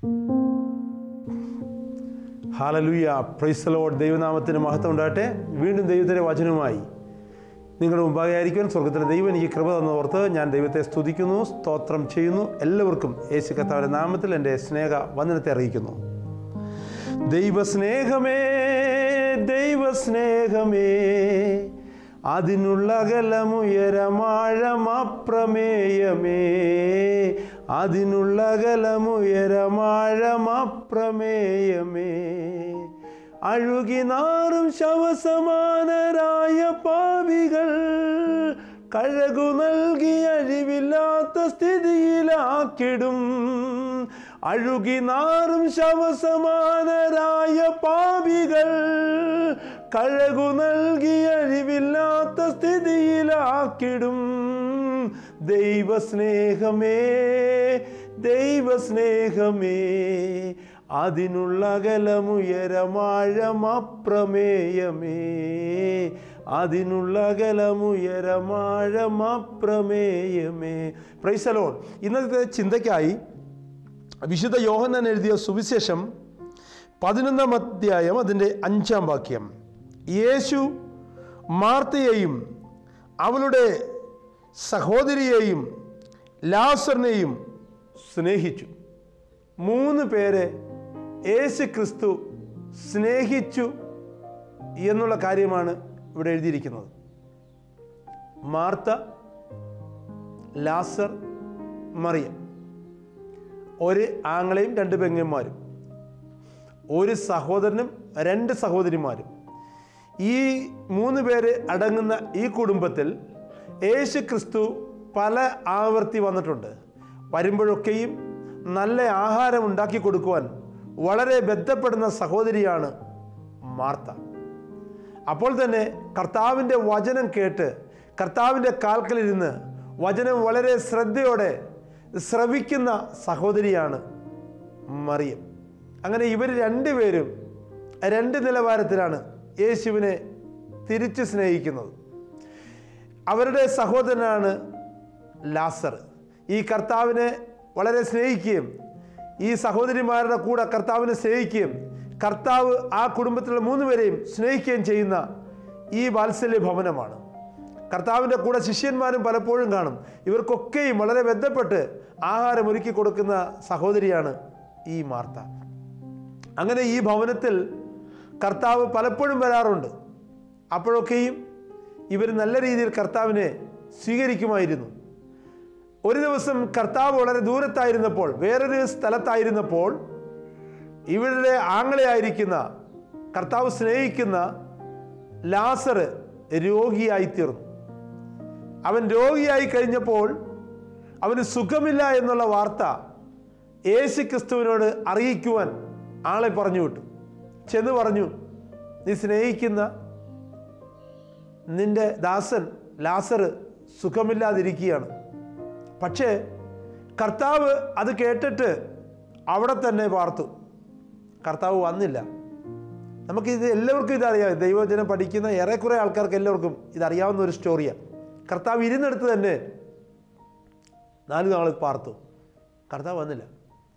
ഹാലലുയ പ്രൈസലോഡ് ദൈവനാമത്തിന് മഹത്വം ഉണ്ടാകട്ടെ വീണ്ടും ദൈവത്തിൻ്റെ വചനവുമായി നിങ്ങളുടെ മുമ്പാകെയായിരിക്കും സ്വർഗത്തിലെ ദൈവം എനിക്ക് കൃപ തന്നോർത്ത് ഞാൻ ദൈവത്തെ സ്തുതിക്കുന്നു സ്തോത്രം ചെയ്യുന്നു എല്ലാവർക്കും യേശു കർത്താവിൻ്റെ നാമത്തിൽ എൻ്റെ സ്നേഹ വന്ദനത്തെ അറിയിക്കുന്നു ദൈവസ്നേഹമേ ദൈവസ്നേഹമേ അതിനുള്ള അകലമുയരമാഴമപ്രമേയമേ അതിനുള്ള അകലമുയരമാഴമപ്രമേയമേ അഴുകി നാറും ശവസമാനരായ പാവികൾ കഴകു നൽകി അഴിവില്ലാത്ത സ്ഥിതിയിലാക്കിടും അഴുകി നാറും ശവസമാനരായ പാപികൾ കഴകു നൽകി അഴിവില്ലാത്ത സ്ഥിതിയിലാക്കിടും ദൈവസ്നേഹമേ ദൈവസ്നേഹമേ അതിനുള്ള അകലമുയരമാഴമപ്രമേയമേ അതിനുള്ള അകലമുയരമാഴമപ്രമേയമേ പ്രൈസലോൺ ഇന്നത്തെ ചിന്തയ്ക്കായി വിശുദ്ധ യോഹന്നാൻ എഴുതിയ സുവിശേഷം പതിനൊന്നാം അധ്യായം അതിൻ്റെ അഞ്ചാം വാക്യം യേശു മാർത്തയെയും അവളുടെ സഹോദരിയെയും ലാസറിനെയും സ്നേഹിച്ചു മൂന്ന് പേരെ യേശു ക്രിസ്തു സ്നേഹിച്ചു എന്നുള്ള കാര്യമാണ് ഇവിടെ എഴുതിയിരിക്കുന്നത് മാർത്ത ലാസർ മറിയം ഒരു ആങ്ങളെയും രണ്ട് പെങ്ങന്മാരും ഒരു സഹോദരനും രണ്ട് സഹോദരിമാരും ഈ മൂന്ന് പേര് അടങ്ങുന്ന ഈ കുടുംബത്തിൽ യേശു ക്രിസ്തു പല ആവർത്തി വന്നിട്ടുണ്ട് വരുമ്പോഴൊക്കെയും നല്ല ആഹാരം ഉണ്ടാക്കി കൊടുക്കുവാൻ വളരെ ബന്ധപ്പെടുന്ന സഹോദരിയാണ് മാർത്ത അപ്പോൾ തന്നെ കർത്താവിൻ്റെ വചനം കേട്ട് കർത്താവിൻ്റെ കാൽക്കലിരുന്ന് വചനം വളരെ ശ്രദ്ധയോടെ ശ്രവിക്കുന്ന സഹോദരിയാണ് മറിയം അങ്ങനെ ഇവർ രണ്ടുപേരും രണ്ട് നിലവാരത്തിലാണ് യേശുവിനെ തിരിച്ച് സ്നേഹിക്കുന്നത് അവരുടെ സഹോദരനാണ് ലാസർ ഈ കർത്താവിനെ വളരെ സ്നേഹിക്കുകയും ഈ സഹോദരിമാരുടെ കൂടെ കർത്താവിനെ സ്നേഹിക്കുകയും കർത്താവ് ആ കുടുംബത്തിലുള്ള മൂന്ന് പേരെയും സ്നേഹിക്കുകയും ചെയ്യുന്ന ഈ വാത്സല്യ ഭവനമാണ് കർത്താവിൻ്റെ കൂടെ ശിഷ്യന്മാരും പലപ്പോഴും കാണും ഇവർക്കൊക്കെയും വളരെ ബന്ധപ്പെട്ട് ആഹാരം ഒരുക്കി കൊടുക്കുന്ന സഹോദരിയാണ് ഈ മാർത്ത അങ്ങനെ ഈ ഭവനത്തിൽ കർത്താവ് പലപ്പോഴും വരാറുണ്ട് അപ്പോഴൊക്കെയും ഇവർ നല്ല രീതിയിൽ കർത്താവിനെ സ്വീകരിക്കുമായിരുന്നു ഒരു ദിവസം കർത്താവ് വളരെ ദൂരത്തായിരുന്നപ്പോൾ വേറൊരു സ്ഥലത്തായിരുന്നപ്പോൾ ഇവരുടെ ആങ്ങളെയായിരിക്കുന്ന കർത്താവ് സ്നേഹിക്കുന്ന ലാസർ രോഗിയായി തീർന്നു അവൻ രോഗിയായി കഴിഞ്ഞപ്പോൾ അവന് സുഖമില്ല എന്നുള്ള വാർത്ത യേശു ക്രിസ്തുവിനോട് അറിയിക്കുവാൻ ആളെ പറഞ്ഞു വിട്ടു ചെന്ന് പറഞ്ഞു നീ സ്നേഹിക്കുന്ന നിന്റെ ദാസൻ ലാസർ സുഖമില്ലാതിരിക്കുകയാണ് പക്ഷേ കർത്താവ് അത് കേട്ടിട്ട് അവിടെ തന്നെ പാർത്തു കർത്താവ് വന്നില്ല നമുക്കിത് എല്ലാവർക്കും ഇതറിയാം ദൈവജനം പഠിക്കുന്ന ഏറെക്കുറെ ആൾക്കാർക്ക് എല്ലാവർക്കും ഇതറിയാവുന്ന ഒരു സ്റ്റോറിയാണ് കർത്താവ് ഇരുന്നെടുത്ത് തന്നെ നാല് നാൾ പാർത്തു കർത്താവ് വന്നില്ല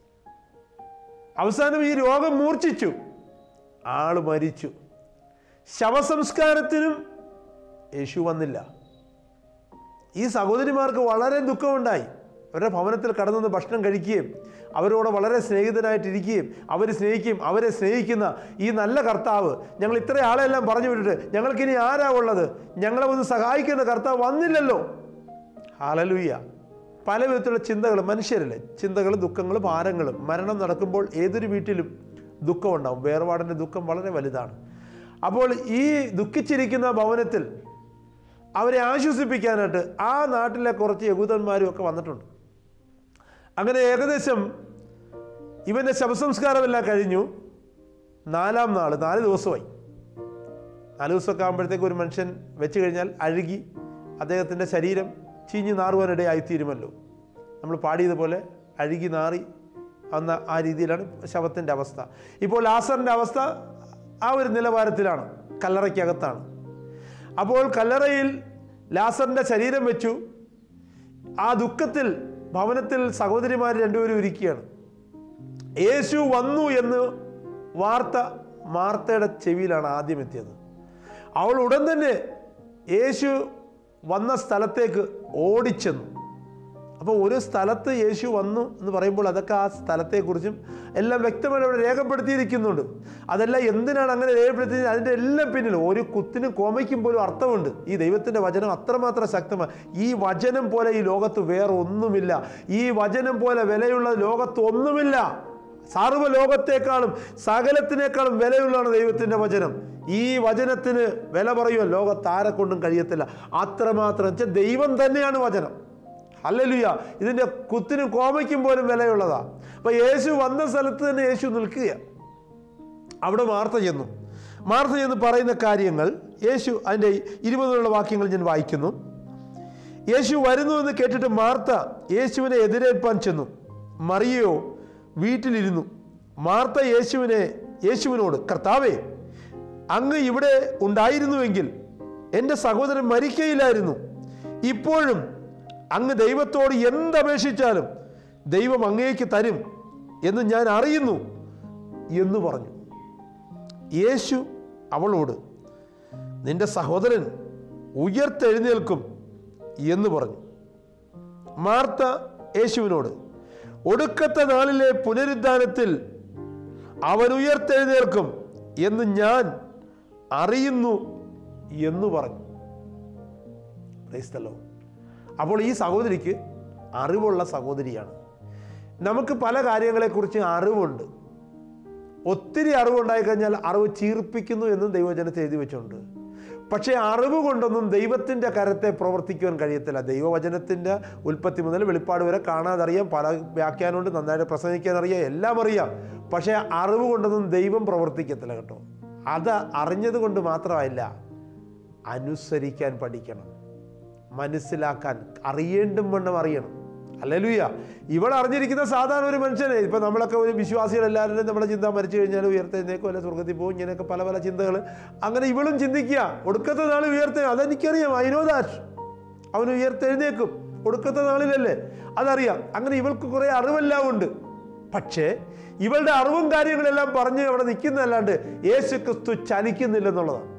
അവസാനം ഈ രോഗം മൂർച്ഛിച്ചു ആള് മരിച്ചു ശവസംസ്കാരത്തിനും യേശു വന്നില്ല ഈ സഹോദരിമാർക്ക് വളരെ ദുഃഖമുണ്ടായി അവരുടെ ഭവനത്തിൽ കടന്നു ഭക്ഷണം കഴിക്കുകയും അവരോട് വളരെ സ്നേഹിതനായിട്ടിരിക്കുകയും അവർ സ്നേഹിക്കുകയും അവരെ സ്നേഹിക്കുന്ന ഈ നല്ല കർത്താവ് ഞങ്ങൾ ഇത്ര ആളെല്ലാം പറഞ്ഞു വിട്ടിട്ട് ഞങ്ങൾക്കിനി ആരാ ഉള്ളത് ഞങ്ങളെ ഒന്ന് സഹായിക്കുന്ന കർത്താവ് വന്നില്ലല്ലോ ഹാലലുയ്യ പല വിധത്തിലുള്ള ചിന്തകൾ മനുഷ്യരല്ലേ ചിന്തകൾ ദുഃഖങ്ങളും ഭാരങ്ങളും മരണം നടക്കുമ്പോൾ ഏതൊരു വീട്ടിലും ദുഃഖം ഉണ്ടാവും വേർപാടിൻ്റെ ദുഃഖം വളരെ വലുതാണ് അപ്പോൾ ഈ ദുഃഖിച്ചിരിക്കുന്ന ഭവനത്തിൽ അവരെ ആശ്വസിപ്പിക്കാനായിട്ട് ആ നാട്ടിലെ കുറച്ച് യഹൂദന്മാരും ഒക്കെ വന്നിട്ടുണ്ട് അങ്ങനെ ഏകദേശം ഇവൻ്റെ ശവസംസ്കാരമെല്ലാം കഴിഞ്ഞു നാലാം നാൾ നാല് ദിവസമായി നാല് ദിവസമൊക്കെ ആകുമ്പോഴത്തേക്ക് ഒരു മനുഷ്യൻ വെച്ച് കഴിഞ്ഞാൽ അഴുകി അദ്ദേഹത്തിൻ്റെ ശരീരം ചീഞ്ഞു നാറുവാനിടയായിത്തീരുമല്ലോ നമ്മൾ പാടിയതുപോലെ അഴുകി നാറി വന്ന ആ രീതിയിലാണ് ശവത്തിൻ്റെ അവസ്ഥ ഇപ്പോൾ ലാസറിൻ്റെ അവസ്ഥ ആ ഒരു നിലവാരത്തിലാണ് കല്ലറയ്ക്കകത്താണ് അപ്പോൾ കല്ലറയിൽ ലാസറിൻ്റെ ശരീരം വെച്ചു ആ ദുഃഖത്തിൽ ഭവനത്തിൽ സഹോദരിമാർ രണ്ടുപേരും ഇരിക്കുകയാണ് യേശു വന്നു എന്ന് വാർത്ത മാർത്തയുടെ ചെവിയിലാണ് ആദ്യം എത്തിയത് അവൾ ഉടൻ തന്നെ യേശു വന്ന സ്ഥലത്തേക്ക് ഓടിച്ചെന്നു അപ്പോൾ ഒരു സ്ഥലത്ത് യേശു വന്നു എന്ന് പറയുമ്പോൾ അതൊക്കെ ആ സ്ഥലത്തെക്കുറിച്ചും എല്ലാം വ്യക്തമായി അവിടെ രേഖപ്പെടുത്തിയിരിക്കുന്നുണ്ട് അതെല്ലാം എന്തിനാണ് അങ്ങനെ രേഖപ്പെടുത്തിയത് അതിൻ്റെ എല്ലാം പിന്നിൽ ഒരു കുത്തിനും കോമയ്ക്കും പോലും അർത്ഥമുണ്ട് ഈ ദൈവത്തിൻ്റെ വചനം അത്രമാത്രം ശക്തമാണ് ഈ വചനം പോലെ ഈ ലോകത്ത് വേറെ ഒന്നുമില്ല ഈ വചനം പോലെ വിലയുള്ള ലോകത്ത് ഒന്നുമില്ല സർവ്വ ലോകത്തെക്കാളും സകലത്തിനേക്കാളും വിലയുള്ളതാണ് ദൈവത്തിൻ്റെ വചനം ഈ വചനത്തിന് വില പറയുവാൻ ലോകത്ത് ആരെ കൊണ്ടും കഴിയത്തില്ല അത്രമാത്രം വെച്ചാൽ ദൈവം തന്നെയാണ് വചനം അല്ലല്ലുയ ഇതിൻ്റെ കുത്തിനും കോമയ്ക്കും പോലും വിലയുള്ളതാ അപ്പൊ യേശു വന്ന സ്ഥലത്ത് തന്നെ യേശു നിൽക്കുക അവിടെ വാർത്ത ചെന്നു മാർത്ത ചെന്ന് പറയുന്ന കാര്യങ്ങൾ യേശു അതിൻ്റെ ഇരുപതിലുള്ള വാക്യങ്ങൾ ഞാൻ വായിക്കുന്നു യേശു വരുന്നു എന്ന് കേട്ടിട്ട് മാർത്ത യേശുവിനെ എതിരേൽപ്പാൻ ചെന്നു മറിയയോ വീട്ടിലിരുന്നു മാർത്ത യേശുവിനെ യേശുവിനോട് കർത്താവേ അങ്ങ് ഇവിടെ ഉണ്ടായിരുന്നുവെങ്കിൽ എൻ്റെ സഹോദരൻ മരിക്കയില്ലായിരുന്നു ഇപ്പോഴും അങ്ങ് ദൈവത്തോട് എന്തപേക്ഷിച്ചാലും ദൈവം അങ്ങേക്ക് തരും എന്ന് ഞാൻ അറിയുന്നു എന്ന് പറഞ്ഞു യേശു അവളോട് നിന്റെ സഹോദരൻ ഉയർത്തെഴുന്നേൽക്കും എന്ന് പറഞ്ഞു മാർത്ത യേശുവിനോട് ഒടുക്കത്തെ നാളിലെ പുനരുദ്ധാനത്തിൽ അവൻ ഉയർത്തെഴുന്നേൽക്കും എന്ന് ഞാൻ അറിയുന്നു എന്ന് പറഞ്ഞു Praise the Lord. അപ്പോൾ ഈ സഹോദരിക്ക് അറിവുള്ള സഹോദരിയാണ് നമുക്ക് പല കാര്യങ്ങളെക്കുറിച്ച് അറിവുണ്ട് ഒത്തിരി അറിവുണ്ടായി കഴിഞ്ഞാൽ അറിവ് ചീർപ്പിക്കുന്നു എന്നും ദൈവജനത്തെ എഴുതി വെച്ചിട്ടുണ്ട് പക്ഷേ അറിവ് കൊണ്ടൊന്നും ദൈവത്തിൻ്റെ കരത്തെ പ്രവർത്തിക്കുവാൻ കഴിയത്തില്ല ദൈവവചനത്തിൻ്റെ ഉൽപ്പത്തി മുതൽ വെളിപ്പാട് വരെ കാണാതറിയാം പല വ്യാഖ്യാനമുണ്ട് നന്നായിട്ട് പ്രസംഗിക്കാൻ അറിയാം എല്ലാം അറിയാം പക്ഷേ അറിവ് കൊണ്ടൊന്നും ദൈവം പ്രവർത്തിക്കത്തില്ല കേട്ടോ അത് അറിഞ്ഞത് കൊണ്ട് മാത്രമല്ല അനുസരിക്കാൻ പഠിക്കണം മനസ്സിലാക്കാൻ അറിയേണ്ടും വണ്ണം അറിയണം അല്ലലുയ്യ ഇവൾ അറിഞ്ഞിരിക്കുന്ന സാധാരണ ഒരു മനുഷ്യനെ ഇപ്പം നമ്മളൊക്കെ ഒരു വിശ്വാസികളെല്ലാവരും നമ്മുടെ ചിന്ത മരിച്ചു കഴിഞ്ഞാൽ ഉയർത്തെഴുന്നേക്കും അല്ലെ സ്വർഗത്തിൽ പോകും ഇങ്ങനെയൊക്കെ പല പല ചിന്തകൾ അങ്ങനെ ഇവളും ചിന്തിക്കുക ഒടുക്കത്തെ നാൾ ഉയർത്തെ അതെനിക്കറിയാം ഐ നോ ദാറ്റ് അവൻ ഉയർത്തെഴുന്നേക്കും ഒടുക്കത്തെ നാളിലല്ലേ അതറിയാം അങ്ങനെ ഇവൾക്ക് കുറേ അറിവെല്ലാം ഉണ്ട് പക്ഷേ ഇവളുടെ അറിവും കാര്യങ്ങളെല്ലാം പറഞ്ഞ് അവിടെ നിൽക്കുന്നതല്ലാണ്ട് യേശു ക്രിസ്തു ചലിക്കുന്നില്ലെന്നുള്ളതാണ്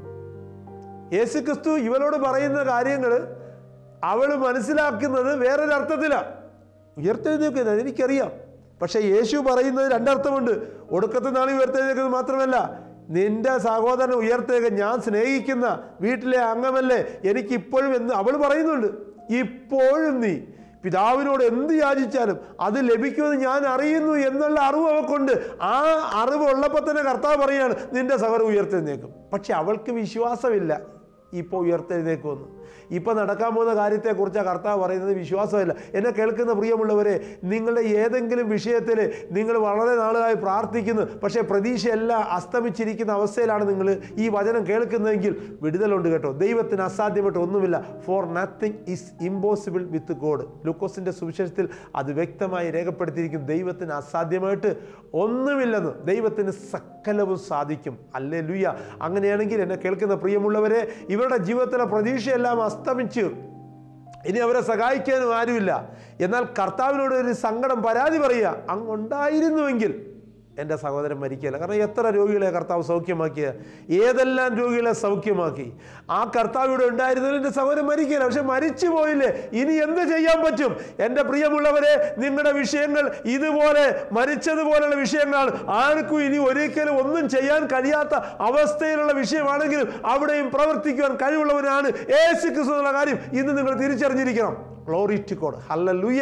യേശു ക്രിസ്തു ഇവളോട് പറയുന്ന കാര്യങ്ങൾ അവൾ മനസ്സിലാക്കുന്നത് വേറൊരു അർത്ഥത്തിലാണ് ഉയർത്തെഴുന്നേക്കുന്നത് എനിക്കറിയാം പക്ഷേ യേശു പറയുന്നത് രണ്ടർത്ഥമുണ്ട് ഒടുക്കത്തെ നാളി ഉയർത്തെഴുന്നേക്കുന്നത് മാത്രമല്ല നിന്റെ സഹോദരൻ ഉയർത്തേക്ക് ഞാൻ സ്നേഹിക്കുന്ന വീട്ടിലെ അംഗമല്ലേ എനിക്ക് ഇപ്പോഴും എന്ന് അവൾ പറയുന്നുണ്ട് ഇപ്പോഴും നീ പിതാവിനോട് എന്ത് യാചിച്ചാലും അത് ലഭിക്കുമെന്ന് ഞാൻ അറിയുന്നു എന്നുള്ള അറിവ് അവൾക്കുണ്ട് ആ അറിവ് ഉള്ളപ്പോൾ തന്നെ കർത്താവ് പറയാണ് നിന്റെ സഹോദരൻ ഉയർത്തെഴുന്നേക്കും പക്ഷെ അവൾക്ക് വിശ്വാസമില്ല ഇപ്പോൾ ഉയർത്തെഴുന്നേക്കുമെന്ന് ഇപ്പം നടക്കാൻ പോകുന്ന കാര്യത്തെക്കുറിച്ച് കർത്താവ് പറയുന്നത് വിശ്വാസമില്ല എന്നെ കേൾക്കുന്ന പ്രിയമുള്ളവരെ നിങ്ങളുടെ ഏതെങ്കിലും വിഷയത്തിൽ നിങ്ങൾ വളരെ നാളുകളായി പ്രാർത്ഥിക്കുന്നു പക്ഷേ പ്രതീക്ഷയെല്ലാം അസ്തമിച്ചിരിക്കുന്ന അവസ്ഥയിലാണ് നിങ്ങൾ ഈ വചനം കേൾക്കുന്നതെങ്കിൽ വിടുതലുണ്ട് കേട്ടോ ദൈവത്തിന് അസാധ്യമായിട്ട് ഒന്നുമില്ല for nothing is impossible with God ലൂക്കോസിൻ്റെ സുവിശേഷത്തിൽ അത് വ്യക്തമായി രേഖപ്പെടുത്തിയിരിക്കും ദൈവത്തിന് അസാധ്യമായിട്ട് ഒന്നുമില്ലെന്ന് ദൈവത്തിന് സകലവും സാധിക്കും അല്ലേ ലുയ്യ അങ്ങനെയാണെങ്കിൽ എന്നെ കേൾക്കുന്ന പ്രിയമുള്ളവരെ ഇവരുടെ ജീവിതത്തിലെ പ്രതീക്ഷയെല്ലാം അസ്തമിച്ചു ഇനി അവരെ സഹായിക്കാനും ആരുമില്ല എന്നാൽ കർത്താവിനോട് ഒരു സങ്കടം പരാതി പറയുക അങ്ങുണ്ടായിരുന്നുവെങ്കിൽ എൻ്റെ സഹോദരൻ മരിക്കില്ല കാരണം എത്ര രോഗികളെ കർത്താവ് സൗഖ്യമാക്കിയത് ഏതെല്ലാം രോഗികളെ സൗഖ്യമാക്കി ആ കർത്താവ് ഇവിടെ ഉണ്ടായിരുന്നതിൽ എൻ്റെ സഹോദരൻ മരിക്കില്ല പക്ഷെ മരിച്ചു പോയില്ലേ ഇനി എന്ത് ചെയ്യാൻ പറ്റും എൻ്റെ പ്രിയമുള്ളവരെ നിങ്ങളുടെ വിഷയങ്ങൾ ഇതുപോലെ മരിച്ചതുപോലുള്ള വിഷയങ്ങളാണ് ആർക്കും ഇനി ഒരിക്കലും ഒന്നും ചെയ്യാൻ കഴിയാത്ത അവസ്ഥയിലുള്ള വിഷയമാണെങ്കിലും അവിടെയും പ്രവർത്തിക്കുവാൻ കഴിവുള്ളവനാണ് യേശു ക്രിസ്തു എന്നുള്ള കാര്യം ഇന്ന് നിങ്ങൾ തിരിച്ചറിഞ്ഞിരിക്കണം ഗ്ലോറി ടു ഗോഡ് ഹല്ലേലൂയ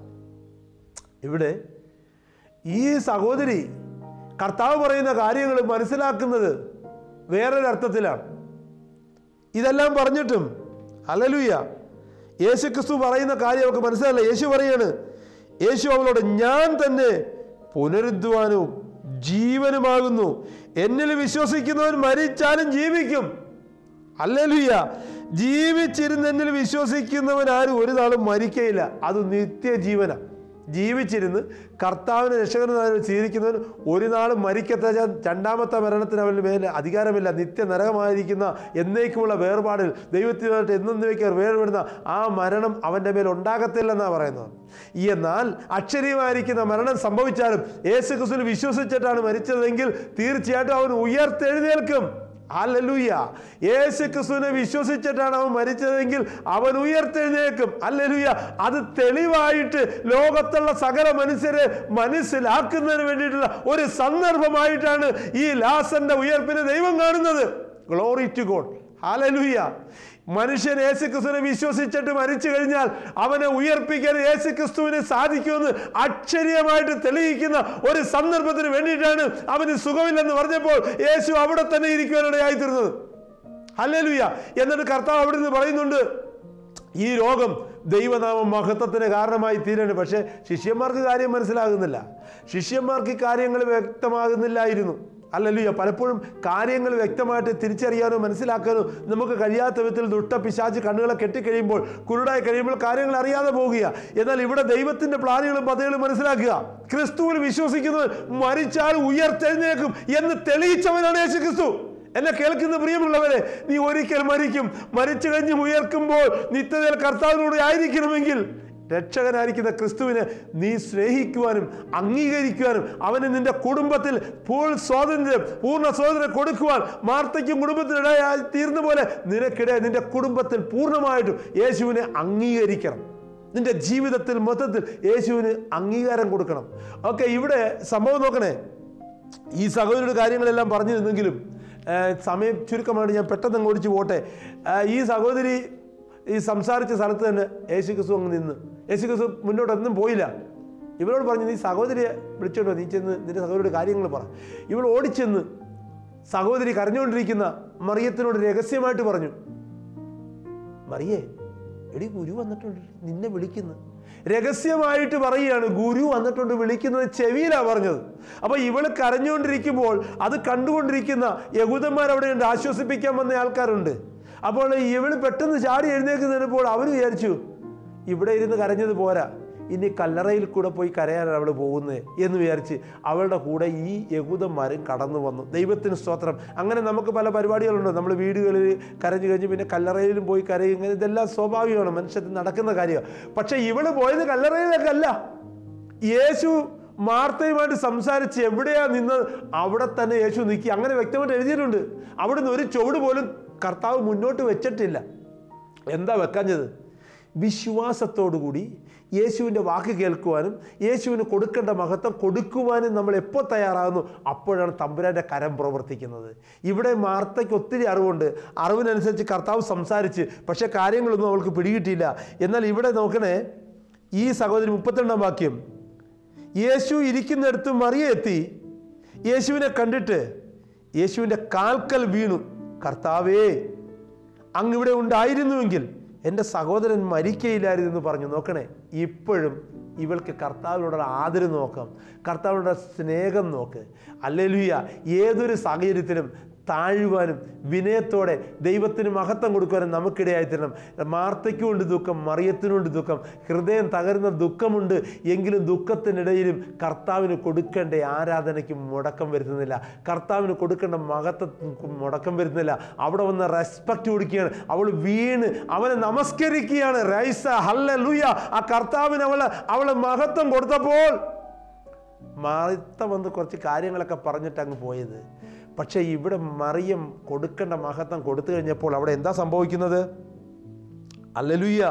ഇവിടെ ഈ സഹോദരി കർത്താവ് പറയുന്ന കാര്യങ്ങൾ മനസ്സിലാക്കുന്നത് വേറൊരു അർത്ഥത്തിലാണ് ഇതെല്ലാം പറഞ്ഞിട്ടും അലലുയ്യ യേശു ക്രിസ്തു പറയുന്ന കാര്യം അവർക്ക് മനസ്സിലല്ല യേശു പറയാണ് യേശു അവളോട് ഞാൻ തന്നെ പുനരുദ്ധാനവും ജീവനുമാകുന്നു എന്നിൽ വിശ്വസിക്കുന്നവൻ മരിച്ചാലും ജീവിക്കും അല്ലേലുയ്യ ജീവിച്ചിരുന്ന് എന്നിൽ വിശ്വസിക്കുന്നവൻ ആരും ഒരു നാളും മരിക്കയില്ല അത് നിത്യജീവന ജീവിച്ചിരുന്ന് കർത്താവിനെ രക്ഷകനായി സ്വീകരിക്കുന്നവൻ ഒരു നാളും മരിക്കത്ത രണ്ടാമത്തെ മരണത്തിന് അവന് മേലെ അധികാരമില്ല നിത്യ നരകമായിരിക്കുന്ന എന്നേക്കുമുള്ള വേർപാടിൽ ദൈവത്തിനായിട്ട് എന്നേക്ക് വേർപെടുന്ന ആ മരണം അവൻ്റെ മേൽ ഉണ്ടാകത്തില്ലെന്നാണ് പറയുന്നത് എന്നാൽ അക്ഷരീയമായിരിക്കുന്ന മരണം സംഭവിച്ചാലും യേശു ക്രിസ്തുവിൽ വിശ്വസിച്ചിട്ടാണ് മരിച്ചതെങ്കിൽ തീർച്ചയായിട്ടും അവൻ ഉയർത്തെഴുന്നേൽക്കും അല്ലലൂയ യേശു ക്രിസ്തുവിനെ വിശ്വസിച്ചിട്ടാണ് അവൻ മരിച്ചതെങ്കിൽ അവൻ ഉയർത്തെഴുന്നേൽക്കും അല്ലലൂയ അത് തെളിവായിട്ട് ലോകത്തുള്ള സകല മനുഷ്യരെ മനസ്സിലാക്കുന്നതിന് വേണ്ടിയിട്ടുള്ള ഒരു സന്ദർഭമായിട്ടാണ് ഈ ലാസന്റെ ഉയർപ്പിനെ ദൈവം കാണുന്നത് ഗ്ലോറി ടു ഗോഡ് ഹാലലൂയ മനുഷ്യൻ യേശു ക്രിസ്തുവിനെ വിശ്വസിച്ചിട്ട് മരിച്ചു കഴിഞ്ഞാൽ അവനെ ഉയർപ്പിക്കാൻ യേശു ക്രിസ്തുവിന് സാധിക്കുമെന്ന് അക്ഷരീയമായിട്ട് തെളിയിക്കുന്ന ഒരു സന്ദർഭത്തിന് വേണ്ടിയിട്ടാണ് അവന് സുഖമില്ലെന്ന് പറഞ്ഞപ്പോൾ യേശു അവിടെ തന്നെ ഇരിക്കുവാനിടയായി തീർന്നത് ഹല്ലേലൂയ എന്നിട്ട് കർത്താവ് അവിടെ നിന്ന് പറയുന്നുണ്ട് ഈ രോഗം ദൈവനാമം മഹത്വത്തിന് കാരണമായി തീരാണ് പക്ഷേ ശിഷ്യന്മാർക്ക് കാര്യം മനസ്സിലാകുന്നില്ല ശിഷ്യന്മാർക്ക് ഈ കാര്യങ്ങൾ വ്യക്തമാകുന്നില്ലായിരുന്നു അല്ലല്ലോ പലപ്പോഴും കാര്യങ്ങൾ വ്യക്തമായിട്ട് തിരിച്ചറിയാനോ മനസ്സിലാക്കാനോ നമുക്ക് കഴിയാത്ത വിധത്തിൽ ദുഷ്ട പിശാച് കണ്ണുകളെ കെട്ടിക്കഴിയുമ്പോൾ കുരുടായി കഴിയുമ്പോൾ കാര്യങ്ങൾ അറിയാതെ പോകുക എന്നാൽ ഇവിടെ ദൈവത്തിന്റെ പ്ലാനുകളും പദ്ധതികളും മനസ്സിലാക്കുക ക്രിസ്തുവിൽ വിശ്വസിക്കുന്നത് മരിച്ചാൽ ഉയർത്തെഴുന്നേക്കും എന്ന് തെളിയിച്ചവനാണ് യേശു ക്രിസ്തു എന്നെ കേൾക്കുന്ന പ്രിയമുള്ളവരെ നീ ഒരിക്കൽ മരിക്കും മരിച്ചു കഴിഞ്ഞ് ഉയർക്കുമ്പോൾ നിത്യതയിൽ കർത്താവിനോട് ആയിരിക്കണമെങ്കിൽ രക്ഷകനായിരിക്കുന്ന ക്രിസ്തുവിനെ നീ സ്നേഹിക്കുവാനും അംഗീകരിക്കുവാനും അവന് നിന്റെ കുടുംബത്തിൽ പൂൾ സ്വാതന്ത്ര്യം പൂർണ്ണ സ്വാതന്ത്ര്യം കൊടുക്കുവാൻ മാർത്തയ്ക്കും കുടുംബത്തിനിടയായി തീർന്ന പോലെ നിനക്കിടെ നിന്റെ കുടുംബത്തിൽ പൂർണ്ണമായിട്ടും യേശുവിനെ അംഗീകരിക്കണം നിന്റെ ജീവിതത്തിൽ മൊത്തത്തിൽ യേശുവിന് അംഗീകാരം കൊടുക്കണം ഓക്കെ ഇവിടെ സംഭവം നോക്കണേ ഈ സഹോദരിയുടെ കാര്യങ്ങളെല്ലാം പറഞ്ഞു നിന്നെങ്കിലും ആ, സമയം ചുരുക്കമാണ് ഞാൻ പെട്ടെന്ന് അങ്ങ് ഓടിച്ചു പോട്ടെ ആ, ഈ സഹോദരി ഈ സംസാരിച്ച സ്ഥലത്ത് തന്നെ യേശു ക്രിസ്തു അങ്ങ് നിന്ന് യേശു ക്രിസ്തു മുന്നോട്ടൊന്നും പോയില്ല ഇവരോട് പറഞ്ഞു നീ സഹോദരിയെ വിളിച്ചോട്ടോ നീ ചെന്ന് നിന്റെ സഹോദരിയുടെ കാര്യങ്ങൾ പറ ഇവൾ ഓടിച്ചെന്ന് സഹോദരി കരഞ്ഞുകൊണ്ടിരിക്കുന്ന മറിയത്തിനോട് രഹസ്യമായിട്ട് പറഞ്ഞു മറിയേ എടി ഗുരു വന്നിട്ടുണ്ട് നിന്നെ വിളിക്കുന്നു രഹസ്യമായിട്ട് പറയുകയാണ് ഗുരു വന്നിട്ടുണ്ട് വിളിക്കുന്നത് ചെവിയിലാ പറഞ്ഞത് അപ്പൊ ഇവള് കരഞ്ഞുകൊണ്ടിരിക്കുമ്പോൾ അത് കണ്ടുകൊണ്ടിരിക്കുന്ന യഹൂദന്മാർ അവിടെയുണ്ട് ആശ്വസിപ്പിക്കാൻ വന്ന ആൾക്കാരുണ്ട് അപ്പോൾ ഇവള് പെട്ടെന്ന് ചാടി എഴുന്നേക്കുന്നതിനപ്പോൾ അവർ വിചാരിച്ചു ഇവിടെ ഇരുന്ന് കരഞ്ഞത് പോരാ ഇനി കല്ലറയിൽ കൂടെ പോയി കരയാനാണ് അവൾ പോകുന്നത് എന്ന് വിചാരിച്ച് അവളുടെ കൂടെ ഈ യഹൂദന്മാരും കടന്നു വന്നു ദൈവത്തിന് സ്തോത്രം അങ്ങനെ നമുക്ക് പല പരിപാടികളുണ്ട് നമ്മൾ വീടുകളിൽ കരഞ്ഞു കഴിഞ്ഞ് പിന്നെ കല്ലറയിലും പോയി കരയും ഇങ്ങനെ ഇതെല്ലാം സ്വാഭാവികമാണ് മനുഷ്യത്തിൽ നടക്കുന്ന കാര്യമാണ് പക്ഷെ ഇവള് പോയത് കല്ലറയിലേക്കല്ല യേശു മാർത്തയുമായിട്ട് സംസാരിച്ച് എവിടെയാ നിന്നത് അവിടെ തന്നെ യേശു നിൽക്കി അങ്ങനെ വ്യക്തമായിട്ട് എഴുതിയിട്ടുണ്ട് അവിടുന്ന് ഒരു ചുവട് പോലും കർത്താവ് മുന്നോട്ട് വെച്ചിട്ടില്ല എന്താ വെക്കാഞ്ഞത് വിശ്വാസത്തോടുകൂടി യേശുവിൻ്റെ വാക്ക് കേൾക്കുവാനും യേശുവിന് കൊടുക്കേണ്ട മഹത്വം കൊടുക്കുവാനും നമ്മൾ എപ്പോൾ തയ്യാറാകുന്നു അപ്പോഴാണ് തമ്പുരാൻ്റെ കരം പ്രവർത്തിക്കുന്നത് ഇവിടെ മാർത്തയ്ക്ക് ഒത്തിരി അറിവുണ്ട് അറിവിനനുസരിച്ച് കർത്താവ് സംസാരിച്ച് പക്ഷേ കാര്യങ്ങളൊന്നും അവൾക്ക് പിടികിട്ടിയില്ല എന്നാൽ ഇവിടെ നോക്കണേ ഈ സഹോദരി മുപ്പത്തിരണ്ടാം വാക്യം യേശു ഇരിക്കുന്നിടത്ത് മറിയ എത്തി യേശുവിനെ കണ്ടിട്ട് യേശുവിൻ്റെ കാൽക്കൽ വീണു കർത്താവേ അങ്ങിവിടെ ഉണ്ടായിരുന്നുവെങ്കിൽ എൻ്റെ സഹോദരൻ മരിക്കയില്ലായിരുന്നു എന്ന് പറഞ്ഞു നോക്കണേ ഇപ്പോഴും ഇവൾക്ക് കർത്താവിനോടുള്ള ആദരം നോക്കാം കർത്താവിനോട് സ്നേഹം നോക്ക് അല്ലെലുയ്യ ഏതൊരു സാഹചര്യത്തിലും താഴുവാനും വിനയത്തോടെ ദൈവത്തിന് മഹത്വം കൊടുക്കുവാനും നമുക്കിടയായി തരണം മാർത്തയ്ക്കുമുണ്ട് ദുഃഖം മറിയത്തിനുണ്ട് ദുഃഖം ഹൃദയം തകരുന്ന ദുഃഖമുണ്ട് എങ്കിലും ദുഃഖത്തിനിടയിലും കർത്താവിന് കൊടുക്കേണ്ട ആരാധനയ്ക്ക് മുടക്കം വരുത്തുന്നില്ല കർത്താവിന് കൊടുക്കേണ്ട മഹത്വം മുടക്കം വരുന്നില്ല അവിടെ വന്ന് റെസ്പെക്റ്റ് കൊടുക്കുകയാണ് അവൾ വീണ് അവനെ നമസ്കരിക്കുകയാണ് റൈസ ഹല്ല ലൂയ ആ കർത്താവിന് അവള് അവള് മഹത്വം കൊടുത്തപ്പോൾ മറിത്ത വന്ന് കുറച്ച് കാര്യങ്ങളൊക്കെ പറഞ്ഞിട്ട് അങ്ങ് പോയത് പക്ഷേ ഇവിടെ മറിയം കൊടുക്കേണ്ട മഹത്വം കൊടുത്തു കഴിഞ്ഞപ്പോൾ അവിടെ എന്താ സംഭവിക്കുന്നത് അല്ലലുയ്യ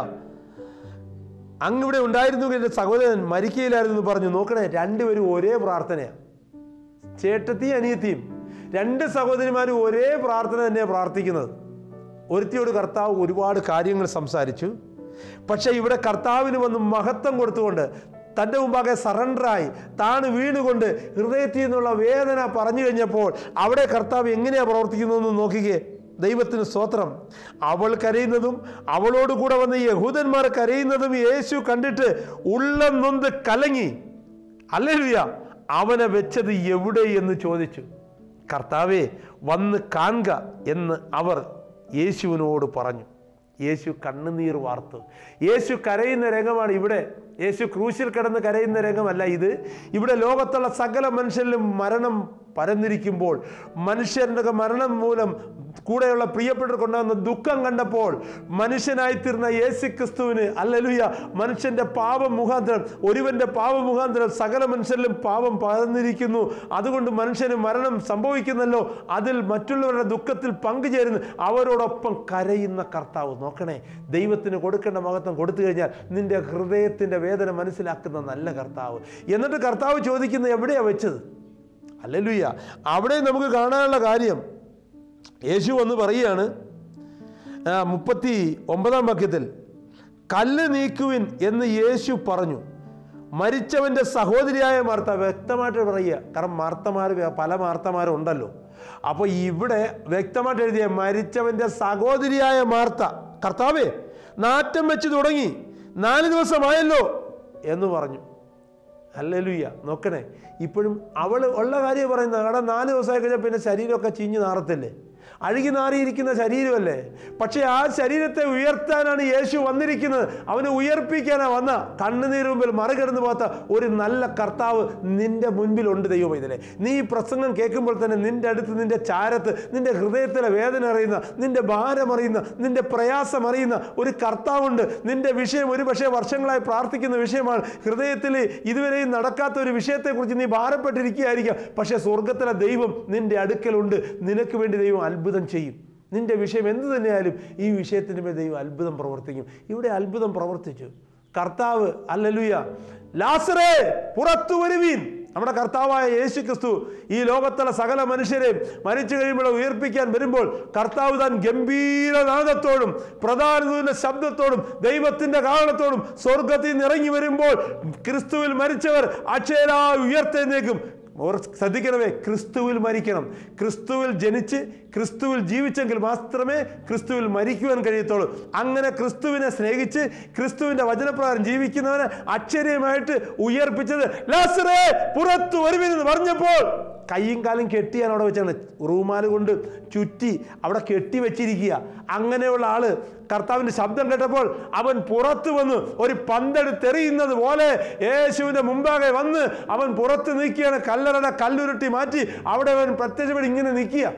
അങ്ങിവിടെ ഉണ്ടായിരുന്നു എൻ്റെ സഹോദരൻ മരിക്കയിലായിരുന്നു എന്ന് പറഞ്ഞു നോക്കണേ രണ്ടുപേരും ഒരേ പ്രാർത്ഥനയാണ് ചേട്ടത്തിയും അനിയത്തിയും രണ്ട് സഹോദരിമാരും ഒരേ പ്രാർത്ഥന തന്നെയാണ് പ്രാർത്ഥിക്കുന്നത് ഒരുത്തിയോട് കർത്താവ് ഒരുപാട് കാര്യങ്ങൾ സംസാരിച്ചു പക്ഷേ ഇവിടെ കർത്താവിന് വന്ന് മഹത്വം കൊടുത്തുകൊണ്ട് തൻ്റെ മുമ്പാകെ സറണ്ടറായി താണ് വീണുകൊണ്ട് ഹൃദയത്തിൽ നിന്നുള്ള വേദന പറഞ്ഞു കഴിഞ്ഞപ്പോൾ അവിടെ കർത്താവ് എങ്ങനെയാണ് പ്രവർത്തിക്കുന്നതെന്ന് നോക്കിക്കേ ദൈവത്തിന് സ്തോത്രം അവൾ കരയുന്നതും അവളോട് കൂടെ വന്ന യഹൂദന്മാർ കരയുന്നതും യേശു കണ്ടിട്ട് ഉള്ളം നൊന്ത് കലങ്ങി അല്ലേലുയ അവനെ വെച്ചത് എവിടെ എന്ന് ചോദിച്ചു കർത്താവെ വന്ന് കാണുക എന്ന് അവർ യേശുവിനോട് പറഞ്ഞു യേശു കണ്ണുനീർ വാർത്തു യേശു കരയുന്ന രംഗമാണ് ഇവിടെ യേശു ക്രൂശിൽ കിടന്ന് കരയുന്ന രംഗമല്ല ഇത് ഇവിടെ ലോകത്തുള്ള സകല മനുഷ്യരിലും മരണം പരന്നിരിക്കുമ്പോൾ മനുഷ്യരുടെ മരണം മൂലം കൂടെയുള്ള പ്രിയപ്പെട്ടവർക്കുണ്ടാകുന്ന ദുഃഖം കണ്ടപ്പോൾ മനുഷ്യനായിത്തീർന്ന യേശു ക്രിസ്തുവിന് അല്ലലുയ മനുഷ്യന്റെ പാപം മുഖാന്തരം ഒരുവന്റെ പാപം മുഖാന്തരം സകല മനുഷ്യരിലും പാപം പകർന്നിരിക്കുന്നു അതുകൊണ്ട് മനുഷ്യന് മരണം സംഭവിക്കുന്നല്ലോ അതിൽ മറ്റുള്ളവരുടെ ദുഃഖത്തിൽ പങ്കുചേരുന്നു അവരോടൊപ്പം കരയുന്ന കർത്താവ് നോക്കണേ ദൈവത്തിന് കൊടുക്കേണ്ട മഹത്വം കൊടുത്തു കഴിഞ്ഞാൽ നിന്റെ ഹൃദയത്തിന്റെ വേദന മനസ്സിലാക്കുന്ന നല്ല കർത്താവ് എന്നിട്ട് കർത്താവ് ചോദിക്കുന്നത് എവിടെയാ വെച്ചത് അല്ലലുയ്യ അവിടെ നമുക്ക് കാണാനുള്ള കാര്യം യേശു വന്ന് പറയുകയാണ് ആ, മുപ്പത്തി ഒമ്പതാം വാക്യത്തിൽ കല്ല് നീക്കുവിൻ എന്ന് യേശു പറഞ്ഞു മരിച്ചവൻ്റെ സഹോദരിയായ മാർത്ത വ്യക്തമായിട്ട് പറയുക കാരണം മാർത്തമാർ പല മാർത്തമാരും ഉണ്ടല്ലോ അപ്പോൾ ഇവിടെ വ്യക്തമായിട്ട് എഴുതിയ മരിച്ചവൻ്റെ സഹോദരിയായ മാർത്ത കർത്താവേ നാറ്റം വെച്ച് തുടങ്ങി നാല് ദിവസമായല്ലോ എന്ന് പറഞ്ഞു അല്ലലുയ്യ നോക്കണേ ഇപ്പോഴും അവൾ ഉള്ള കാര്യം പറയുന്നത് അവിടെ നാല് ദിവസമായി കഴിഞ്ഞാൽ പിന്നെ ശരീരമൊക്കെ ചീഞ്ഞ് നാറത്തില്ലേ അഴുകി നാറിയിരിക്കുന്ന ശരീരമല്ലേ പക്ഷേ ആ ശരീരത്തെ ഉയർത്താനാണ് യേശു വന്നിരിക്കുന്നത് അവനെ ഉയർപ്പിക്കാനാണ് വന്ന കണ്ണുനീര് മുമ്പിൽ മറികടന്നു പോകാത്ത ഒരു നല്ല കർത്താവ് നിന്റെ മുൻപിലുണ്ട് ദൈവം ഇതിലെ നീ ഈ പ്രസംഗം കേൾക്കുമ്പോൾ തന്നെ നിന്റെ അടുത്ത് നിന്റെ ചാരത്ത് നിന്റെ ഹൃദയത്തിലെ വേദന അറിയുന്ന നിന്റെ ഭാരം അറിയുന്ന നിന്റെ പ്രയാസം അറിയുന്ന ഒരു കർത്താവുണ്ട് നിന്റെ വിഷയം ഒരു പക്ഷേ വർഷങ്ങളായി പ്രാർത്ഥിക്കുന്ന വിഷയമാണ് ഹൃദയത്തിൽ ഇതുവരെയും നടക്കാത്ത ഒരു വിഷയത്തെക്കുറിച്ച് നീ ഭാരപ്പെട്ടിരിക്കുകയായിരിക്കാം പക്ഷേ സ്വർഗത്തിലെ ദൈവം നിന്റെ അടുക്കലുണ്ട് നിനക്ക് വേണ്ടി ദൈവം അത്ഭുതം ചെയ്യും നിന്റെ വിഷയം എന്ത് തന്നെയായാലും ഈ വിഷയത്തിൻ്റെ മേൽ ദൈവം അത്ഭുതം പ്രവർത്തിക്കും ഇവിടെ അത്ഭുതം പ്രവർത്തിച്ചു കർത്താവ് അല്ലലുയ ലാസറേ പുറത്തു വരുവീൻ നമ്മുടെ കർത്താവായ യേശു ക്രിസ്തു ഈ ലോകത്തുള്ള സകല മനുഷ്യരെയും മരിച്ചു കഴിയുമ്പോൾ ഉയർപ്പിക്കാൻ വരുമ്പോൾ കർത്താവ് താൻ ഗംഭീരനാദത്തോടും പ്രധാനത്തിന്റെ ശബ്ദത്തോടും ദൈവത്തിന്റെ കാരണത്തോടും സ്വർഗത്തിൽ നിന്ന് ഇറങ്ങി വരുമ്പോൾ ക്രിസ്തുവിൽ മരിച്ചവർ അക്ഷയരായി ഉയർത്തെഴുന്നേക്കും ഓർ ശ്രദ്ധിക്കണമേ ക്രിസ്തുവിൽ മരിക്കണം ക്രിസ്തുവിൽ ജനിച്ച് ക്രിസ്തുവിൽ ജീവിച്ചെങ്കിൽ മാത്രമേ ക്രിസ്തുവിൽ മരിക്കുവാൻ കഴിയത്തുള്ളൂ അങ്ങനെ ക്രിസ്തുവിനെ സ്നേഹിച്ച് ക്രിസ്തുവിന്റെ വചനപ്രകാരം ജീവിക്കുന്നവനെ അക്ഷര്യമായിട്ട് ഉയർപ്പിച്ചത് ലാസറേ പുറത്തു വരുമെന്ന് പറഞ്ഞപ്പോൾ കൈയും കാലും കെട്ടിയാണ് അവിടെ വെച്ചാണ് റൂമാല് കൊണ്ട് ചുറ്റി അവിടെ കെട്ടി വെച്ചിരിക്കുക അങ്ങനെയുള്ള ആള് കർത്താവിന്റെ ശബ്ദം കേട്ടപ്പോൾ അവൻ പുറത്തു വന്ന് ഒരു പന്തെടുത്തെറിയുന്നത് പോലെ യേശുവിന്റെ മുമ്പാകെ വന്ന് അവൻ പുറത്ത് നിൽക്കുകയാണ് കല്ലറയുടെ കല്ലുരുട്ടി മാറ്റി അവിടെ അവൻ പ്രത്യക്ഷപ്പെട്ട് ഇങ്ങനെ നിൽക്കുക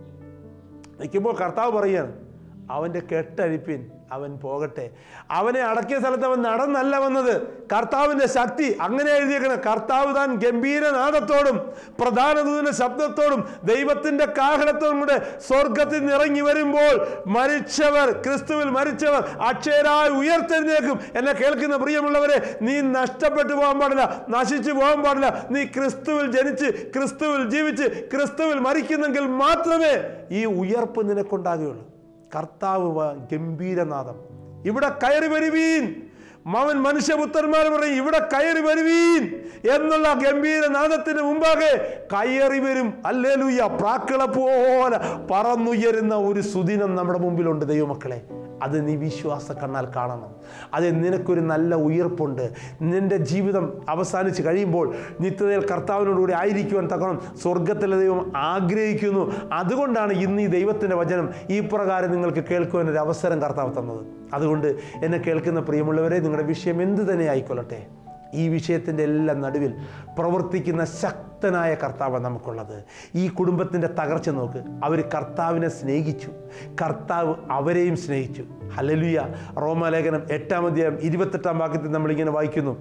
നിൽക്കുമ്പോൾ കർത്താവ് പറയുകയാണ് അവൻ്റെ കെട്ടഴിപ്പിൻ അവൻ പോകട്ടെ അവനെ അടക്കിയ സ്ഥലത്ത് അവൻ നടന്നല്ല വന്നത് കർത്താവിൻ്റെ ശക്തി അങ്ങനെ എഴുതിയേക്കണം കർത്താവ് താൻ ഗംഭീരനാദത്തോടും പ്രധാന ദൂതന്റെ ശബ്ദത്തോടും ദൈവത്തിന്റെ കാഹളത്തോടും കൂടെ സ്വർഗത്തിൽ നിന്ന് ഇറങ്ങി വരുമ്പോൾ മരിച്ചവർ ക്രിസ്തുവിൽ മരിച്ചവർ അക്ഷയരായി ഉയർത്തെഴുന്നേക്കും എന്നെ കേൾക്കുന്ന പ്രിയമുള്ളവരെ നീ നഷ്ടപ്പെട്ടു പോകാൻ പാടില്ല നശിച്ചു പോകാൻ പാടില്ല നീ ക്രിസ്തുവിൽ ജനിച്ച് ക്രിസ്തുവിൽ ജീവിച്ച് ക്രിസ്തുവിൽ മരിക്കുന്നെങ്കിൽ മാത്രമേ ഈ ഉയർപ്പ് നിനക്കുണ്ടാകുകയുള്ളൂ കർത്താവ് വ- ഗംഭീരനാദം ഇവിടെ കയറി വരുവീൻ അവൻ മനുഷ്യപുത്രന്മാർ പറയും ഇവിടെ കയറി വരുവീൻ എന്നുള്ള ഗംഭീരനാദത്തിന് മുമ്പാകെ കയറി വരും അല്ലേലൂയ പ്രാക്കളെ പോലെ പറന്നുയരുന്ന ഒരു സുദിനം നമ്മുടെ മുമ്പിലുണ്ട് ദൈവമക്കളെ അത് നീ വിശ്വാസ കണ്ണാൽ കാണണം അത് നിനക്കൊരു നല്ല ഉയർപ്പുണ്ട് നിന്റെ ജീവിതം അവസാനിച്ച് കഴിയുമ്പോൾ നിത്യതയിൽ കർത്താവിനോടുകൂടി ആയിരിക്കുവാൻ തക്കണം സ്വർഗത്തിലെ ദൈവം ആഗ്രഹിക്കുന്നു അതുകൊണ്ടാണ് ഇന്ന് ഈ ദൈവത്തിൻ്റെ വചനം ഈ പ്രകാരം നിങ്ങൾക്ക് കേൾക്കുവാൻ ഒരു അവസരം കർത്താവ് തന്നത് അതുകൊണ്ട് എന്നെ കേൾക്കുന്ന പ്രിയമുള്ളവരെ നിങ്ങളുടെ വിഷയം എന്ത് തന്നെ ആയിക്കൊള്ളട്ടെ ഈ വിഷയത്തിൻ്റെ എല്ലാം നടുവിൽ പ്രവർത്തിക്കുന്ന ശക്തനായ കർത്താവ് നമുക്കുള്ളത് ഈ കുടുംബത്തിൻ്റെ തകർച്ച നോക്ക് അവർ കർത്താവിനെ സ്നേഹിച്ചു കർത്താവ് അവരെയും സ്നേഹിച്ചു ഹലലുയ റോമാലേഖനം എട്ടാം അധ്യായം ഇരുപത്തെട്ടാം വാക്യത്തിൽ നമ്മളിങ്ങനെ വായിക്കുന്നു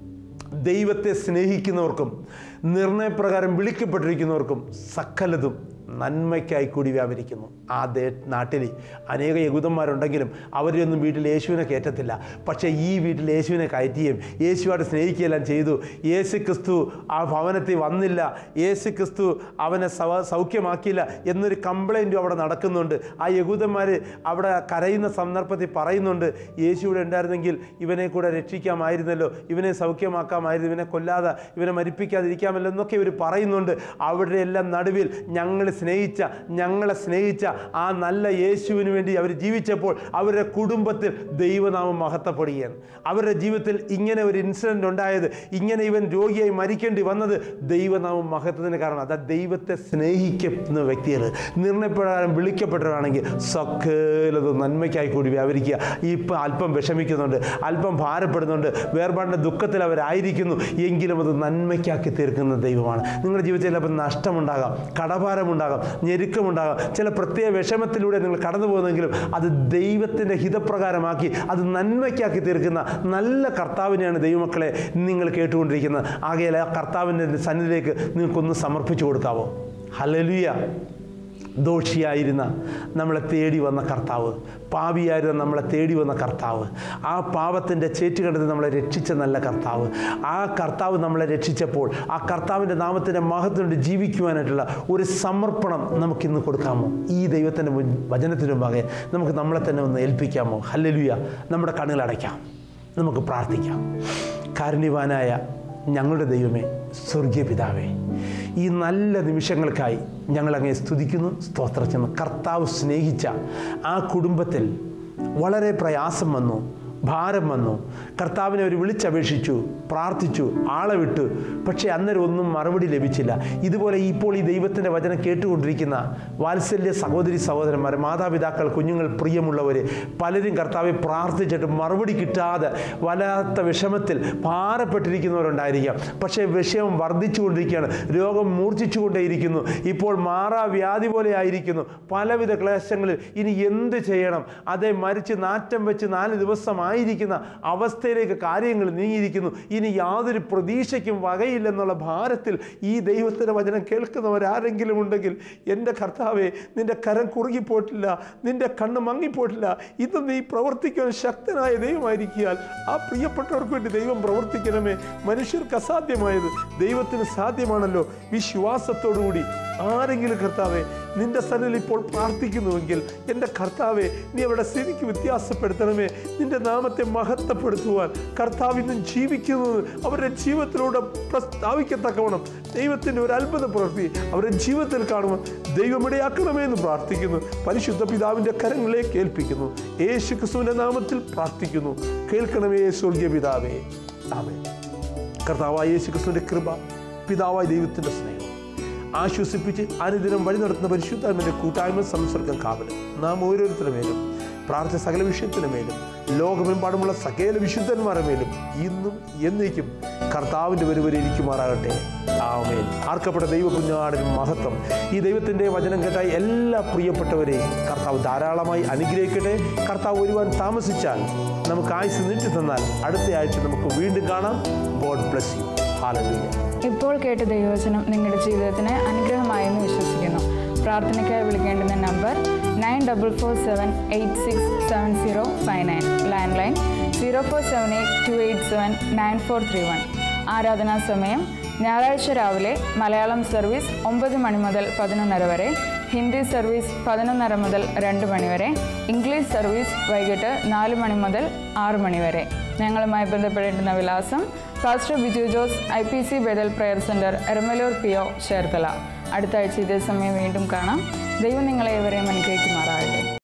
ദൈവത്തെ സ്നേഹിക്കുന്നവർക്കും നിർണയപ്രകാരം വിളിക്കപ്പെട്ടിരിക്കുന്നവർക്കും സകലതും നന്മയ്ക്കായി കൂടി വ്യാപരിക്കുന്നു ആ ദേ നാട്ടിൽ അനേക യഹൂദന്മാരുണ്ടെങ്കിലും അവരെയൊന്നും വീട്ടിൽ യേശുവിനെ കയറ്റത്തില്ല പക്ഷേ ഈ വീട്ടിൽ യേശുവിനെ കയറ്റുകയും യേശുവായിട്ട് സ്നേഹിക്കുകയെല്ലാം ചെയ്തു യേശു ക്രിസ്തു ആ ഭവനത്തിൽ വന്നില്ല യേശു ക്രിസ്തു അവനെ സവ സൗഖ്യമാക്കിയില്ല എന്നൊരു കംപ്ലൈൻറ്റും അവിടെ നടക്കുന്നുണ്ട് ആ യഹൂദന്മാർ അവിടെ കരയുന്ന സന്ദർഭത്തിൽ പറയുന്നുണ്ട് യേശു ഇവിടെ ഉണ്ടായിരുന്നെങ്കിൽ ഇവനെ കൂടെ രക്ഷിക്കാമായിരുന്നല്ലോ ഇവനെ സൗഖ്യമാക്കാമായിരുന്നു ഇവനെ കൊല്ലാതെ ഇവനെ മരിപ്പിക്കാതിരിക്കാമല്ലോ എന്നൊക്കെ ഇവർ പറയുന്നുണ്ട് അവരുടെ എല്ലാം നടുവിൽ ഞങ്ങൾ സ്നേഹിച്ച ഞങ്ങളെ സ്നേഹിച്ച ആ നല്ല യേശുവിന് വേണ്ടി അവർ ജീവിച്ചപ്പോൾ അവരുടെ കുടുംബത്തിൽ ദൈവനാമം മഹത്വപ്പെടുകയാണ് അവരുടെ ജീവിതത്തിൽ ഇങ്ങനെ ഒരു ഇൻസിഡൻ്റ് ഉണ്ടായത് ഇങ്ങനെ ഇവൻ രോഗിയായി മരിക്കേണ്ടി വന്നത് ദൈവനാമം മഹത്വത്തിന് കാരണം അതാ ദൈവത്തെ സ്നേഹിക്കുന്ന വ്യക്തികൾ നിർണയപ്രകാരം വിളിക്കപ്പെട്ടവരാണെങ്കിൽ സകലതും നന്മയ്ക്കായി കൂടി വ്യാപരിക്കുക ഇപ്പം അല്പം വിഷമിക്കുന്നുണ്ട് അല്പം ഭാരപ്പെടുന്നുണ്ട് വേർപാടിൻ്റെ ദുഃഖത്തിൽ അവരായിരിക്കുന്നു എങ്കിലും അത് നന്മയ്ക്കാക്കി തീർക്കുന്ന ദൈവമാണ് നിങ്ങളുടെ ജീവിതത്തിൽ ചിലപ്പോൾ നഷ്ടമുണ്ടാകാം കടഭാരമുണ്ടാകാം ഞെരുക്കമുണ്ടാകാം ചില പ്രത്യേക വിഷമത്തിലൂടെ നിങ്ങൾ കടന്നു പോകുന്നെങ്കിലും അത് ദൈവത്തിൻ്റെ ഹിതപ്രകാരമാക്കി അത് നന്മയ്ക്കാക്കി തീർക്കുന്ന നല്ല കർത്താവിനെയാണ് ദൈവമക്കളെ നിങ്ങൾ കേട്ടുകൊണ്ടിരിക്കുന്നത് ആകയാൽ ആ കർത്താവിൻ്റെ സന്നിധിയിലേക്ക് നിങ്ങൾക്കൊന്ന് സമർപ്പിച്ചു കൊടുക്കാവോ ഹലലുയ ദോഷിയായിരുന്ന നമ്മളെ തേടി വന്ന കർത്താവ് പാപിയായിരുന്ന നമ്മളെ തേടി വന്ന കർത്താവ് ആ പാപത്തിൻ്റെ ചേറ്റുകണ്ടത് നമ്മളെ രക്ഷിച്ച നല്ല കർത്താവ് ആ കർത്താവ് നമ്മളെ രക്ഷിച്ചപ്പോൾ ആ കർത്താവിൻ്റെ നാമത്തിൻ്റെ മഹത്വം ജീവിക്കുവാനായിട്ടുള്ള ഒരു സമർപ്പണം നമുക്കിന്ന് കൊടുക്കാമോ ഈ ദൈവത്തിൻ്റെ മുൻ വചനത്തിന് മുമ്പാകെ നമുക്ക് നമ്മളെ തന്നെ ഒന്ന് ഏൽപ്പിക്കാമോ ഹല്ലലുയ നമ്മുടെ കണ്ണുകൾ അടയ്ക്കാം നമുക്ക് പ്രാർത്ഥിക്കാം കാരുണ്യവാനായ ഞങ്ങളുടെ ദൈവമേ സ്വർഗീയ പിതാവേ ഈ നല്ല നിമിഷങ്ങൾക്കായി ഞങ്ങളങ്ങേ സ്തുതിക്കുന്നു സ്തോത്രം ചെയ്യുന്നു കർത്താവ് സ്നേഹിച്ച ആ കുടുംബത്തിൽ വളരെ പ്രയാസം വന്നു ഭാരം വന്നു കർത്താവിനെ അവർ വിളിച്ചപേക്ഷിച്ചു പ്രാർത്ഥിച്ചു ആളെ വിട്ടു പക്ഷേ അന്നേരം ഒന്നും മറുപടി ലഭിച്ചില്ല ഇതുപോലെ ഇപ്പോൾ ഈ ദൈവത്തിൻ്റെ വചനം കേട്ടുകൊണ്ടിരിക്കുന്ന വാത്സല്യ സഹോദരി സഹോദരന്മാർ മാതാപിതാക്കൾ കുഞ്ഞുങ്ങൾ പ്രിയമുള്ളവർ പലരും കർത്താവെ പ്രാർത്ഥിച്ചിട്ട് മറുപടി കിട്ടാതെ വല്ലാത്ത വിഷമത്തിൽ ഭാരപ്പെട്ടിരിക്കുന്നവരുണ്ടായിരിക്കാം പക്ഷേ വിഷയം വർദ്ധിച്ചുകൊണ്ടിരിക്കുകയാണ് രോഗം മൂർച്ഛിച്ചുകൊണ്ടേയിരിക്കുന്നു ഇപ്പോൾ മാറാവ്യാധി പോലെ ആയിരിക്കുന്നു പലവിധ ക്ലേശങ്ങളിൽ ഇനി എന്ത് ചെയ്യണം അതേ മരിച്ച് നാറ്റം വെച്ച് നാല് ദിവസമായിരിക്കുന്ന അവസ്ഥയിലേക്ക് കാര്യങ്ങൾ നീങ്ങിയിരിക്കുന്നു ഇനി യാതൊരു പ്രതീക്ഷയ്ക്കും വകയില്ലെന്നുള്ള ഭാരത്തിൽ ഈ ദൈവത്തിൻ്റെ വചനം കേൾക്കുന്നവരാരെങ്കിലും ഉണ്ടെങ്കിൽ എൻ്റെ കർത്താവെ നിൻ്റെ കരം കുറുകിപ്പോയിട്ടില്ല നിൻ്റെ കണ്ണ് മങ്ങിപ്പോയിട്ടില്ല ഇത് നീ പ്രവർത്തിക്കാൻ ശക്തനായ ദൈവമായിരിക്കാൽ ആ പ്രിയപ്പെട്ടവർക്ക് വേണ്ടി ദൈവം പ്രവർത്തിക്കണമേ മനുഷ്യർക്ക് അസാധ്യമായത് ദൈവത്തിന് സാധ്യമാണല്ലോ വിശ്വാസത്തോടുകൂടി ആരെങ്കിലും കർത്താവെ നിന്റെ സന്നിധിയിൽ ഇപ്പോൾ പ്രാർത്ഥിക്കുന്നുവെങ്കിൽ എൻ്റെ കർത്താവെ നീ അവരുടെ സ്ഥിതിക്ക് വ്യത്യാസപ്പെടുത്തണമേ നിന്റെ നാമത്തെ മഹത്വപ്പെടുത്തുവാൻ കർത്താവ് ഇന്നും ജീവിക്കുന്നത് അവരുടെ ജീവിതത്തിലൂടെ പ്രസ്താവിക്കത്തക്കവണ്ണം ദൈവത്തിൻ്റെ ഒരു അത്ഭുത പ്രവൃത്തി അവരുടെ ജീവിതത്തിൽ കാണുവാൻ ദൈവമിടയാക്കണമേ എന്ന് പ്രാർത്ഥിക്കുന്നു പരിശുദ്ധ പിതാവിൻ്റെ കരങ്ങളിലേക്ക് ഏൽപ്പിക്കുന്നു യേശു ക്രിസ്തുവിൻ്റെ നാമത്തിൽ പ്രാർത്ഥിക്കുന്നു കേൾക്കണമേ സ്വർഗീയ പിതാവേ ആമേ കർത്താവായ യേശു ക്രിസ്തുവിൻ്റെ കൃപ പിതാവായ ദൈവത്തിൻ്റെ സ്നേഹം ആശ്വസിപ്പിച്ച് അനുദിനം വഴി നടത്തുന്ന പരിശുദ്ധാത്മന്റെ കൂട്ടായ്മ സംസർഗം കാവൽ നാം ഓരോരുത്തരുടെ മേലും പ്രാർത്ഥന സകല വിഷയത്തിന് മേലും ലോകമെമ്പാടുമുള്ള സകല വിശുദ്ധന്മാരുടെ മേലും ഇന്നും എന്നേക്കും കർത്താവിൻ്റെ വരുവരെ ഇരിക്കുമാറാകട്ടെ ആമേൻ ആർക്കപ്പെട്ട ദൈവ കുഞ്ഞാടിന് മഹത്വം ഈ ദൈവത്തിൻ്റെ വചനം കേട്ടായി എല്ലാ പ്രിയപ്പെട്ടവരെയും കർത്താവ് ധാരാളമായി അനുഗ്രഹിക്കട്ടെ കർത്താവ് വരുവാൻ താമസിച്ചാൽ നമുക്ക് ആയുസ് നീട്ടി തന്നാൽ അടുത്ത ആഴ്ച നമുക്ക് വീണ്ടും കാണാം ഗോഡ് ബ്ലസ് യു ഹാലലൂയ ഇപ്പോൾ കേട്ട ദൈവവചനം നിങ്ങളുടെ ജീവിതത്തിന് അനുഗ്രഹമായെന്ന് വിശ്വസിക്കുന്നു പ്രാർത്ഥനയ്ക്കായി വിളിക്കേണ്ടുന്ന number nine double four seven eight six seven zero five nine landline zero four seven eight two eight seven nine four three one ആരാധനാ സമയം ഞായറാഴ്ച രാവിലെ മലയാളം സർവീസ് ഒമ്പത് മണി മുതൽ പതിനൊന്നര വരെ ഹിന്ദി സർവീസ് പതിനൊന്നര മുതൽ രണ്ട് മണി വരെ ഇംഗ്ലീഷ് സർവീസ് വൈകിട്ട് നാല് മണി മുതൽ ആറ് മണി വരെ ഞങ്ങളുമായി ബന്ധപ്പെടേണ്ടുന്ന വിലാസം pastor Biju Jose I P C Bethel prayer centre Eramalloor P O Cherthala അടുത്ത ആഴ്ച ഇതേ സമയം വീണ്ടും കാണാം ദൈവം നിങ്ങളെ ഏവരെയും അനുഗ്രഹിക്കുമാറാകട്ടെ